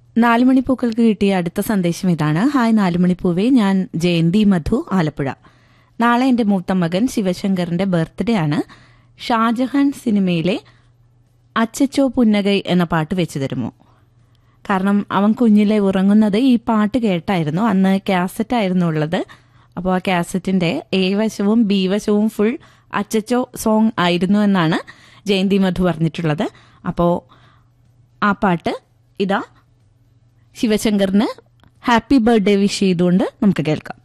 നാലുമണിപ്പൂക്കൾക്ക് കിട്ടിയ അടുത്ത സന്ദേശം ഇതാണ് ഹായ് നാലുമണിപ്പൂവേ ഞാൻ ജയന്തി മധു ആലപ്പുഴ നാളെ എന്റെ മൂത്ത മകൻ ശിവശങ്കറിന്റെ ബർത്ത്ഡേ ആണ് ഷാജഹാൻ സിനിമയിലെ അച്ചച്ചോ പുന്നകൈ എന്ന പാട്ട് വെച്ചു തരുമോ കാരണം അവൻ കുഞ്ഞിലെ ഉറങ്ങുന്നത് ഈ പാട്ട് കേട്ടായിരുന്നു അന്ന് കാസറ്റ് ആയിരുന്നു ഉള്ളത് അപ്പോൾ ആ കാസറ്റിന്റെ എ വശവും ബി വശവും ഫുൾ അച്ചച്ചോ സോങ് ആയിരുന്നു എന്നാണ് ജയന്തി മധു പറഞ്ഞിട്ടുള്ളത് അപ്പോൾ ആ പാട്ട് ഇതാ ശിവശങ്കറിന് ഹാപ്പി ബർത്ത്ഡേ വിഷ് ചെയ്തുകൊണ്ട് നമുക്ക് കേൾക്കാം